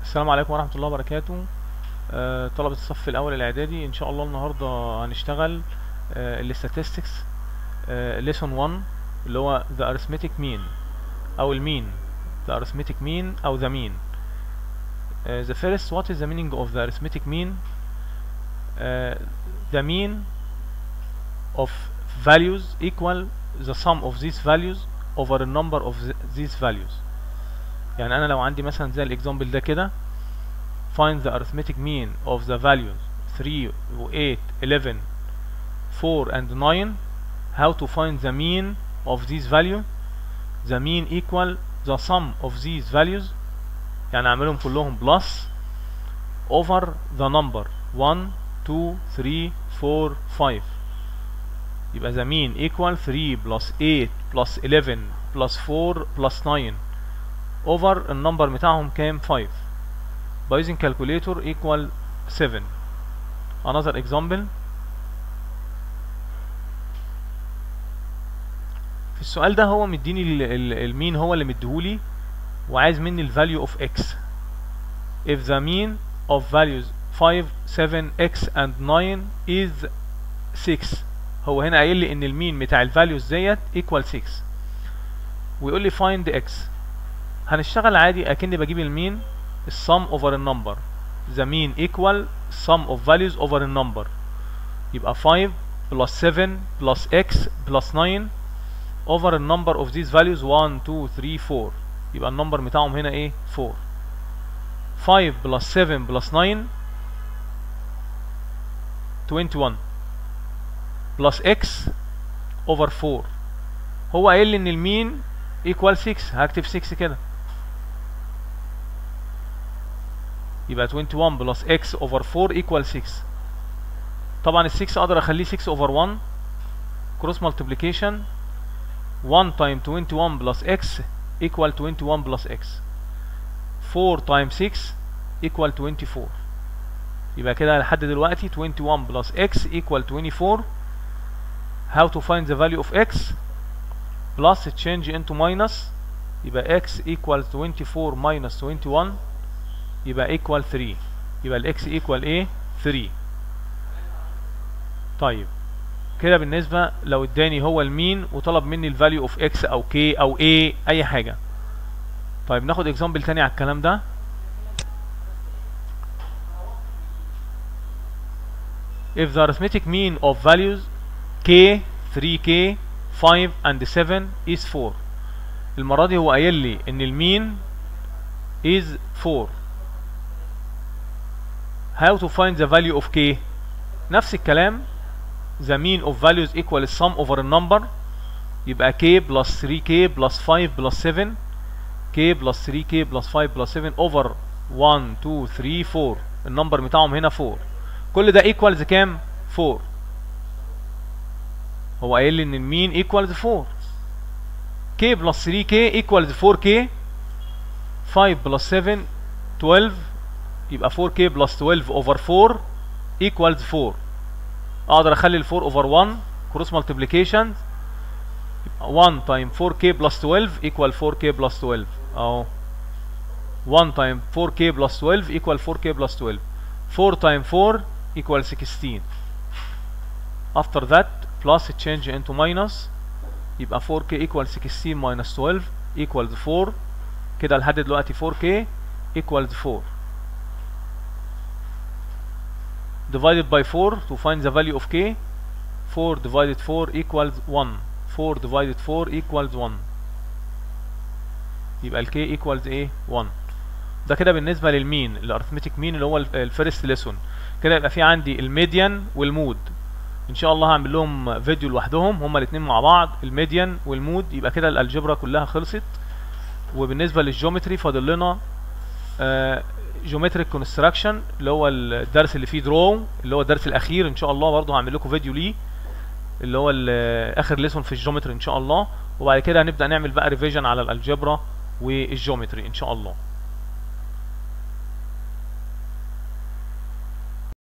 السلام عليكم ورحمة الله وبركاته آه، طلبة الصف الأول الإعدادي إن شاء الله النهاردة هنشتغل ال statistics lesson 1 اللي هو the arithmetic mean أو المين the arithmetic mean أو the mean آه، the first what is the meaning of the arithmetic mean آه، the mean of values equal the sum of these values over a number of th- these values يعني انا لو عندي مثلا زي الاكزامبل ده كده find the arithmetic mean of the values 3 و 8 11 4 and 9 how to find the mean of these value the mean equal the sum of these values يعني اعملهم كلهم plus over the number 1 2 3 4 5 يبقى the mean equal 3 plus 8 plus 11 plus 4 plus 9 over النمبر بتاعهم كام 5 by using calculator equal 7 another example في السؤال ده هو مديني ال- ال- المين هو اللي مديهولي وعايز مني ال value of x if the mean of values 5 7 x and 9 is 6 هو هنا قايل لي ان المين بتاع ال values ديت equal 6 ويقول لي find x هنشتغل عادي اكني بجيب المين السم اوفر النمبر the mean equal sum of values over a number يبقى 5 plus 7 plus x plus 9 over a number of these values 1 2 3 4 يبقى النمبر بتاعهم هنا ايه 4 5 plus 7 plus 9 21 plus x over 4 هو قايل لي ان المين equal 6 هكتب 6 كده يبقى 21 بلس x over 4 equal 6 طبعا ال 6 اقدر اخليه 6 over 1 cross multiplication 1 times 21 plus x equal 21 plus x 4 times 6 equal 24 يبقى كده لحد دلوقتي 21 plus x equal 24 how to find the value of x plus change into minus يبقى x equal 24 minus 21 يبقى equal 3 يبقى ال x equal ايه 3 طيب كده بالنسبة لو اداني هو المين وطلب مني ال value of x او k او a اي حاجة طيب ناخد example تاني على الكلام ده if the arithmetic mean of values k 3k 5 and 7 is 4 المرة دي هو قايل لي ان المين is 4 how to find the value of k نفس الكلام the mean of values equal sum over a number يبقى k plus 3k plus 5 plus 7 k plus 3k plus 5 plus 7 over 1 2 3 4 النمبر بتاعهم هنا 4 كل ده equals كام 4 هو قايل لي ان المين equals 4 k plus 3k equals 4k 5 plus 7 12 يبقى 4k plus 12 over 4 equals 4 اقدر اخلي ال 4 over 1 cross multiplication يبقى 1 times 4k plus 12 equal 4k plus 12 اهو 1 times 4k plus 12 equal 4k plus 12 4 times 4 equal 16 after that plus change into minus يبقى 4k equal 16 minus 12 equals 4 كده لحد دلوقتي 4k equals 4 divided by 4 to find the value of k 4 divided 4 equals 1 4 divided 4 equals 1 يبقى ال k equals ايه 1 ده كده بالنسبة للمين الارثمتيك مين اللي هو الفيرست ليسون كده يبقى في عندي الميديان والمود ان شاء الله هعمل لهم فيديو لوحدهم هما الاثنين مع بعض الميديان والمود يبقى كده الالجبرا كلها خلصت وبالنسبة للجيومتري فاضل لنا جيومتريك كونستراكشن اللي هو الدرس اللي فيه درو اللي هو الدرس الاخير ان شاء الله برضه هعمل لكم فيديو ليه اللي هو ال- اخر ليسون في الجيومتري ان شاء الله وبعد كده هنبدا نعمل بقى ريفيجن على الالجبرا والجيومتري ان شاء الله